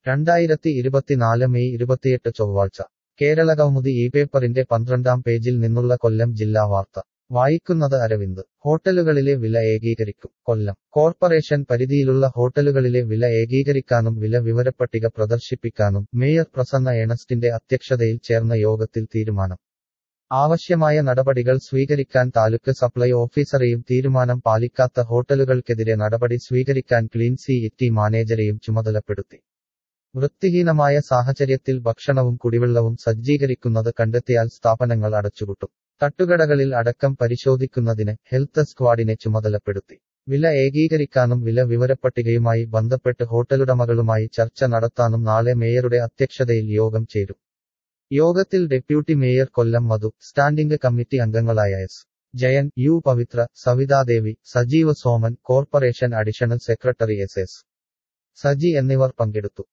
രണ്ടായിരത്തി ഇരുപത്തിനാല് മെയ് ഇരുപത്തിയെട്ട് ചൊവ്വാഴ്ച കേരള കൗമുദി ഈ പേപ്പറിന്റെ പന്ത്രണ്ടാം പേജിൽ നിന്നുള്ള കൊല്ലം ജില്ലാ വാർത്ത വായിക്കുന്നത് അരവിന്ദ് ഹോട്ടലുകളിലെ വില ഏകീകരിക്കും കൊല്ലം കോർപ്പറേഷൻ പരിധിയിലുള്ള ഹോട്ടലുകളിലെ വില ഏകീകരിക്കാനും വില വിവരപ്പട്ടിക പ്രദർശിപ്പിക്കാനും മേയർ പ്രസന്ന ഏണസ്റ്റിന്റെ അധ്യക്ഷതയിൽ ചേർന്ന യോഗത്തിൽ തീരുമാനം ആവശ്യമായ നടപടികൾ സ്വീകരിക്കാൻ താലൂക്ക് സപ്ലൈ ഓഫീസറെയും തീരുമാനം പാലിക്കാത്ത ഹോട്ടലുകൾക്കെതിരെ നടപടി സ്വീകരിക്കാൻ ക്ലീൻ സി ഇറ്റി മാനേജരെയും ചുമതലപ്പെടുത്തി വൃത്തിഹീനമായ സാഹചര്യത്തിൽ ഭക്ഷണവും കുടിവെള്ളവും സജ്ജീകരിക്കുന്നത് കണ്ടെത്തിയാൽ സ്ഥാപനങ്ങൾ അടച്ചുപൂട്ടും തട്ടുകടകളിൽ അടക്കം പരിശോധിക്കുന്നതിന് ഹെൽത്ത് സ്ക്വാഡിനെ ചുമതലപ്പെടുത്തി വില ഏകീകരിക്കാനും വില വിവരപ്പട്ടികയുമായി ബന്ധപ്പെട്ട് ഹോട്ടലുടമകളുമായി ചർച്ച നടത്താനും നാളെ മേയറുടെ അധ്യക്ഷതയിൽ യോഗം ചേരും യോഗത്തിൽ deputy mayor Kollam Madhu standing committee അംഗങ്ങളായ S Jayan U Pavithra Savithadevi Sajeev Soman corporation additional secretary S S Saji എന്നിവർ പങ്കെടുത്തു